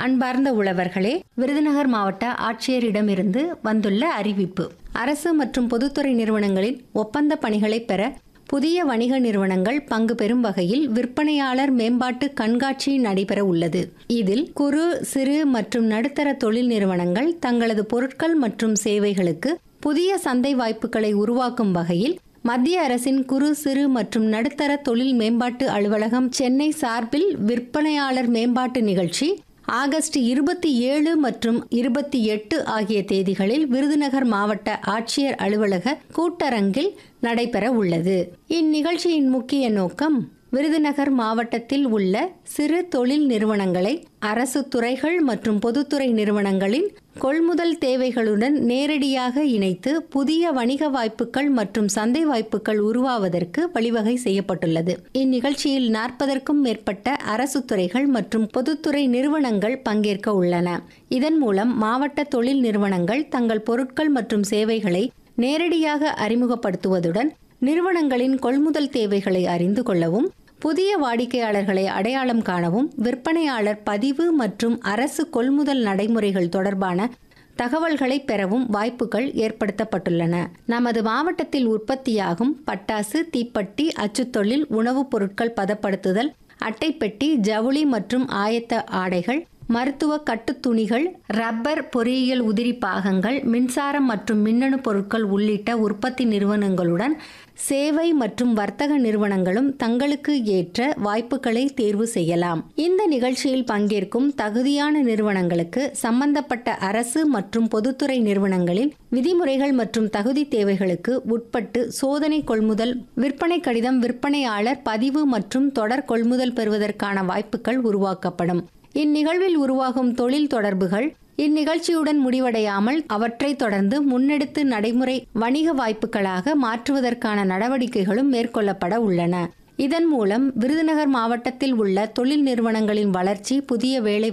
அன்பார்ந்த உழவர்களே விருதுநகர் மாவட்ட ஆட்சியரிடமிருந்து வந்துள்ள அறிவிப்பு அரசு மற்றும் பொதுத்துறை நிறுவனங்களின் ஒப்பந்த பணிகளை பெற புதிய வணிக நிறுவனங்கள் பங்கு பெறும் வகையில் விற்பனையாளர் மேம்பாட்டு கண்காட்சி நடைபெற உள்ளது இதில் குறு சிறு மற்றும் நடுத்தர தொழில் நிறுவனங்கள் தங்களது பொருட்கள் மற்றும் சேவைகளுக்கு புதிய சந்தை வாய்ப்புகளை உருவாக்கும் வகையில் மத்திய அரசின் குறு சிறு மற்றும் நடுத்தர தொழில் மேம்பாட்டு அலுவலகம் சென்னை சார்பில் விற்பனையாளர் மேம்பாட்டு நிகழ்ச்சி ஆகஸ்ட் இருபத்தி ஏழு மற்றும் இருபத்தி எட்டு ஆகிய தேதிகளில் விருதுநகர் மாவட்ட ஆட்சியர் அலுவலக கூட்டரங்கில் நடைபெற உள்ளது இந்நிகழ்ச்சியின் முக்கிய நோக்கம் விருதுநகர் மாவட்டத்தில் உள்ள சிறு தொழில் நிறுவனங்களை அரசு துறைகள் மற்றும் பொதுத்துறை நிறுவனங்களின் கொள்முதல் தேவைகளுடன் நேரடியாக இணைத்து புதிய வணிக வாய்ப்புகள் மற்றும் சந்தை வாய்ப்புகள் உருவாவதற்கு வழிவகை செய்யப்பட்டுள்ளது இந்நிகழ்ச்சியில் நாற்பதற்கும் மேற்பட்ட அரசு துறைகள் மற்றும் பொதுத்துறை நிறுவனங்கள் பங்கேற்க உள்ளன இதன் மூலம் மாவட்ட தொழில் நிறுவனங்கள் தங்கள் பொருட்கள் மற்றும் சேவைகளை நேரடியாக அறிமுகப்படுத்துவதுடன் நிறுவனங்களின் கொள்முதல் தேவைகளை அறிந்து கொள்ளவும் புதிய வாடிக்கையாளர்களை அடையாளம் காணவும் விற்பனையாளர் பதிவு மற்றும் அரசு கொள்முதல் நடைமுறைகள் தொடர்பான தகவல்களை பெறவும் வாய்ப்புகள் ஏற்படுத்தப்பட்டுள்ளன நமது மாவட்டத்தில் உற்பத்தியாகும் பட்டாசு தீப்பெட்டி அச்சுத்தொழில் உணவுப் பொருட்கள் பதப்படுத்துதல் அட்டைப்பெட்டி ஜவுளி மற்றும் ஆயத்த ஆடைகள் மருத்துவ கட்டுத்துணிகள் ரப்பர் பொறியியல் உதிரி பாகங்கள் மின்சாரம் மற்றும் மின்னணு பொருட்கள் உள்ளிட்ட உற்பத்தி நிறுவனங்களுடன் சேவை மற்றும் வர்த்தக நிறுவனங்களும் தங்களுக்கு ஏற்ற வாய்ப்புகளை தேர்வு செய்யலாம் இந்த நிகழ்ச்சியில் பங்கேற்கும் தகுதியான நிறுவனங்களுக்கு சம்பந்தப்பட்ட அரசு மற்றும் பொதுத்துறை நிறுவனங்களின் விதிமுறைகள் மற்றும் தகுதி தேவைகளுக்கு உட்பட்டு சோதனை கொள்முதல் விற்பனை கடிதம் விற்பனையாளர் பதிவு மற்றும் தொடர் கொள்முதல் பெறுவதற்கான வாய்ப்புகள் உருவாக்கப்படும் இந்நிகழ்வில் உருவாகும் தொழில் தொடர்புகள் இந்நிகழ்ச்சியுடன் முடிவடையாமல் அவற்றை தொடர்ந்து முன்னெடுத்து நடைமுறை வணிக வாய்ப்புகளாக மாற்றுவதற்கான நடவடிக்கைகளும் மேற்கொள்ளப்பட உள்ளன இதன் மூலம் விருதுநகர் மாவட்டத்தில் உள்ள தொழில் நிறுவனங்களின் வளர்ச்சி புதிய வேலை